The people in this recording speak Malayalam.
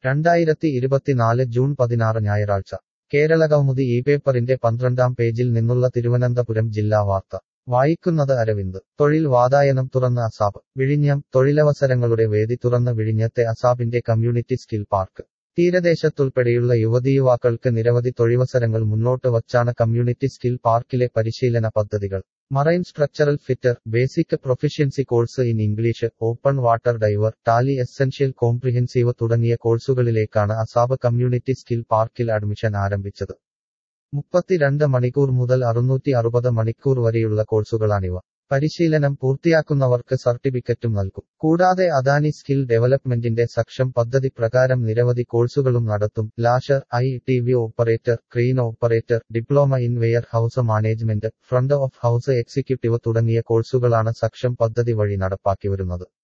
രണ്ടായിരത്തി ഇരുപത്തിനാല് ജൂൺ പതിനാറ് ഞായറാഴ്ച കേരളകൗമുദി ഈ പേപ്പറിന്റെ പന്ത്രണ്ടാം പേജിൽ നിന്നുള്ള തിരുവനന്തപുരം ജില്ലാ വാർത്ത വായിക്കുന്നത് അരവിന്ദ് തൊഴിൽ വാതായനം തുറന്ന അസാബ് വിഴിഞ്ഞം തൊഴിലവസരങ്ങളുടെ വേദി തുറന്ന വിഴിഞ്ഞത്തെ അസാബിന്റെ കമ്മ്യൂണിറ്റി സ്കിൽ പാർക്ക് തീരദേശത്തുൾപ്പെടെയുള്ള യുവതീയുവാക്കൾക്ക് നിരവധി തൊഴിവസരങ്ങൾ മുന്നോട്ട് വച്ചാണ് കമ്മ്യൂണിറ്റി സ്കിൽ പാർക്കിലെ പരിശീലന പദ്ധതികൾ marine structural fitter basic proficiency course in English open water diver tally essential comprehensive തുടങ്ങിയ കോഴ്സുകളിലേക്കാണ് അസാബ് കമ്മ്യൂണിറ്റി സ്കിൽ പാർക്കിൽ അഡ്മിഷൻ ആരംഭിച്ചത് മുപ്പത്തിരണ്ട് മണിക്കൂർ മുതൽ അറുന്നൂറ്റി അറുപത് മണിക്കൂർ വരെയുള്ള കോഴ്സുകളാണിവ പരിശീലനം പൂർത്തിയാക്കുന്നവർക്ക് സർട്ടിഫിക്കറ്റും നൽകും കൂടാതെ അദാനി സ്കിൽ ഡെവലപ്മെന്റിന്റെ സക്ഷം പദ്ധതി പ്രകാരം നിരവധി കോഴ്സുകളും നടത്തും lasher I T V operator crane operator diploma in warehouse management front of house executive തുടങ്ങിയ കോഴ്സുകളാണ് സക്ഷം പദ്ധതി വഴി നടപ്പാക്കി വരുന്നത്